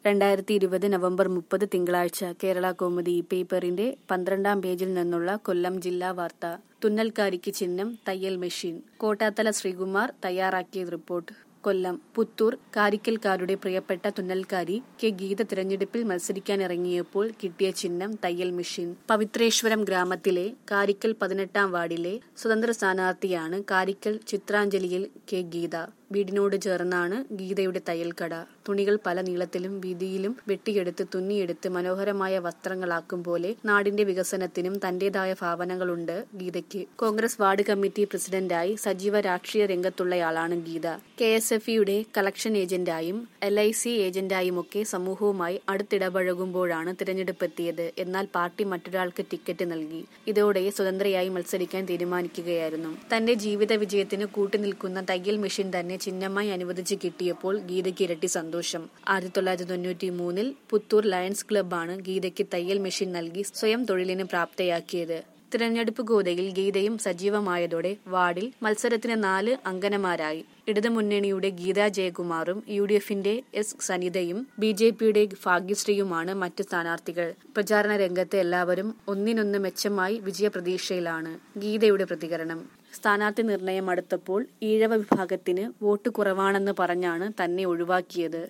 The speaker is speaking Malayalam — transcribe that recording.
രണ്ടായിരത്തി ഇരുപത് നവംബർ മുപ്പത് തിങ്കളാഴ്ച കേരള കൗമുദി പേപ്പറിന്റെ പന്ത്രണ്ടാം പേജിൽ നിന്നുള്ള കൊല്ലം ജില്ലാ വാർത്ത തുന്നൽക്കാരിക്ക് ചിഹ്നം തയ്യൽ മെഷീൻ കോട്ടാത്തല ശ്രീകുമാർ തയ്യാറാക്കിയ റിപ്പോർട്ട് കൊല്ലം പുത്തൂർ കാരിക്കൽക്കാരുടെ പ്രിയപ്പെട്ട തുന്നൽക്കാരി കെ ഗീത തിരഞ്ഞെടുപ്പിൽ മത്സരിക്കാനിറങ്ങിയപ്പോൾ കിട്ടിയ ചിഹ്നം തയ്യൽ മെഷീൻ പവിത്രേശ്വരം ഗ്രാമത്തിലെ കാരിക്കൽ പതിനെട്ടാം വാർഡിലെ സ്വതന്ത്ര സ്ഥാനാർത്ഥിയാണ് കാരിക്കൽ ചിത്രാഞ്ജലിയിൽ കെ ഗീത വീടിനോട് ചേർന്നാണ് ഗീതയുടെ തയ്യൽക്കട തുണികൾ പല നീളത്തിലും വീതിയിലും വെട്ടിയെടുത്ത് തുന്നിയെടുത്ത് മനോഹരമായ വസ്ത്രങ്ങളാക്കും പോലെ നാടിന്റെ വികസനത്തിനും തന്റേതായ ഭാവനകളുണ്ട് ഗീതയ്ക്ക് കോൺഗ്രസ് വാർഡ് കമ്മിറ്റി പ്രസിഡന്റായി സജീവ രാഷ്ട്രീയ രംഗത്തുള്ളയാളാണ് ഗീത കെ എസ് എഫ് ഇയുടെ കളക്ഷൻ ഏജന്റായും എൽ ഐ സി ഏജന്റായുമൊക്കെ സമൂഹവുമായി അടുത്തിടപഴകുമ്പോഴാണ് തിരഞ്ഞെടുപ്പെത്തിയത് എന്നാൽ പാർട്ടി മറ്റൊരാൾക്ക് ടിക്കറ്റ് നൽകി ഇതോടെ സ്വതന്ത്രയായി മത്സരിക്കാൻ തീരുമാനിക്കുകയായിരുന്നു തന്റെ ജീവിത വിജയത്തിന് കൂട്ടുനിൽക്കുന്ന തയ്യൽ മെഷീൻ തന്നെ ചിഹ്നമായി അനുവദിച്ച് കിട്ടിയപ്പോൾ ഗീതയ്ക്ക് ഇരട്ടി സന്തോഷം ആയിരത്തി തൊള്ളായിരത്തി തൊണ്ണൂറ്റി മൂന്നിൽ പുത്തൂർ ലയൺസ് ക്ലബ്ബാണ് ഗീതയ്ക്ക് തയ്യൽ മെഷീൻ നൽകി സ്വയം തൊഴിലിന് പ്രാപ്തയാക്കിയത് തിരഞ്ഞെടുപ്പ് ഗോതയിൽ ഗീതയും സജീവമായതോടെ വാർഡിൽ മത്സരത്തിന് നാല് അംഗനമാരായി ഇടതുമുന്നണിയുടെ ഗീതാ ജയകുമാറും യു ഡി എഫിന്റെ എസ് സനിതയും ബി ജെ പിയുടെ ഭാഗ്യശ്രീയുമാണ് മറ്റ് സ്ഥാനാർത്ഥികൾ പ്രചാരണ രംഗത്ത് എല്ലാവരും ഒന്നിനൊന്ന് മെച്ചമായി വിജയപ്രതീക്ഷയിലാണ് ഗീതയുടെ പ്രതികരണം സ്ഥാനാർത്ഥി നിർണയം അടുത്തപ്പോൾ ഈഴവ വിഭാഗത്തിന് വോട്ട് കുറവാണെന്ന് പറഞ്ഞാണ് തന്നെ ഒഴിവാക്കിയത്